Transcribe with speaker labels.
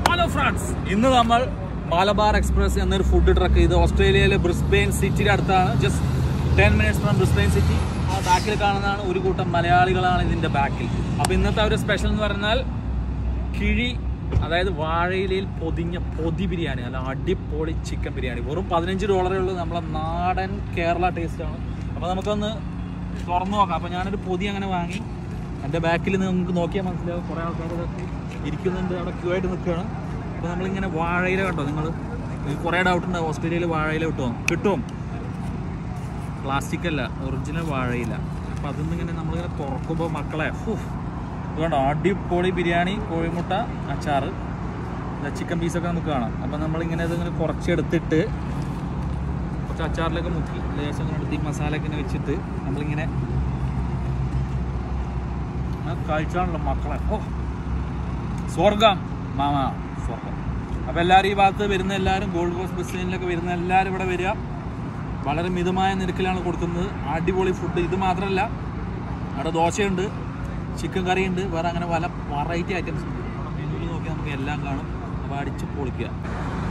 Speaker 1: hello friends ഇന്ന് നമ്മൾ Malabar Express എന്നൊരു ഫുഡ് ട്രക്ക് ഇത് ഓസ്ട്രേലിയയിലെ ബ്രിസ്ബെയിൻ സിറ്റിയുടെ അടുത്താണ് just ten minutes from Brisbane city ആ ബാക്കിൽ കാണുന്നതാണ് ഒരു കൂട്ടം മലയാളികളാണ് ഇതിൻ്റെ ബാക്കിൽ അപ്പോൾ ഇന്നത്തെ ഒരു സ്പെഷ്യൽ എന്ന് പറഞ്ഞാൽ കിഴി അതായത് വാഴയിലയിൽ പൊതിഞ്ഞ പൊതി ബിരിയാണി അല്ല അടിപൊളി ചിക്കൻ ബിരിയാണി വെറും പതിനഞ്ച് ഡോളറേ ഉള്ളൂ നമ്മളെ നാടൻ കേരള ടേസ്റ്റാണ് അപ്പോൾ നമുക്കൊന്ന് തുറന്നു നോക്കാം അപ്പോൾ ഞാനൊരു പൊതി അങ്ങനെ വാങ്ങി എൻ്റെ ബാക്കിൽ നിങ്ങൾക്ക് നോക്കിയാൽ മനസ്സിലാവും കുറേ ആൾക്കാർ ഇതൊക്കെ ഇരിക്കുന്നുണ്ട് അവിടെ ക്യൂ ആയിട്ട് നിൽക്കുകയാണ് അപ്പോൾ നമ്മളിങ്ങനെ വാഴയില കണ്ടോ നിങ്ങൾ നിങ്ങൾക്ക് കുറേ ഡൗട്ട് ഉണ്ട് ഓസ്ട്രേലിയയിൽ വാഴയില കിട്ടുമോ കിട്ടും പ്ലാസ്റ്റിക് അല്ല ഒറിജിനൽ വാഴയില അപ്പോൾ അതിൽ നിന്ന് ഇങ്ങനെ നമ്മളിങ്ങനെ തുറക്കുമ്പോൾ മക്കളെ ഹൂ ഇതുകൊണ്ടോ അടിപൊളി ബിരിയാണി കോഴിമുട്ട അച്ചാറ് ചിക്കൻ പീസൊക്കെ നമുക്ക് കാണാം അപ്പം നമ്മളിങ്ങനെ ഇതിങ്ങനെ കുറച്ചെടുത്തിട്ട് കുറച്ച് അച്ചാറിലൊക്കെ മുക്കി ലേശം ഇങ്ങനെ എടുത്ത് ഈ മസാലയൊക്കെ ഇങ്ങനെ വെച്ചിട്ട് നമ്മളിങ്ങനെ കഴിച്ചാണല്ലോ മക്കളെ ഓ സ്വർഗം മാമ സ്വർഗം അപ്പോൾ എല്ലാവരും ഈ ഭാഗത്ത് വരുന്ന എല്ലാവരും ഗോൾഡ് കോസ്റ്റ് ബസ്സിലൊക്കെ വരുന്ന എല്ലാവരും ഇവിടെ വരിക വളരെ മിതമായ നിരക്കിലാണ് കൊടുക്കുന്നത് അടിപൊളി ഫുഡ് ഇത് മാത്രമല്ല അവിടെ ദോശയുണ്ട് ചിക്കൻ കറിയുണ്ട് വേറെ അങ്ങനെ പല വെറൈറ്റി ഐറ്റംസ് ഉണ്ട് അവിടെ മെനുവിൽ നോക്കി നമുക്ക് എല്ലാം കാണും അപ്പോൾ അടിച്ച് പൊളിക്കുക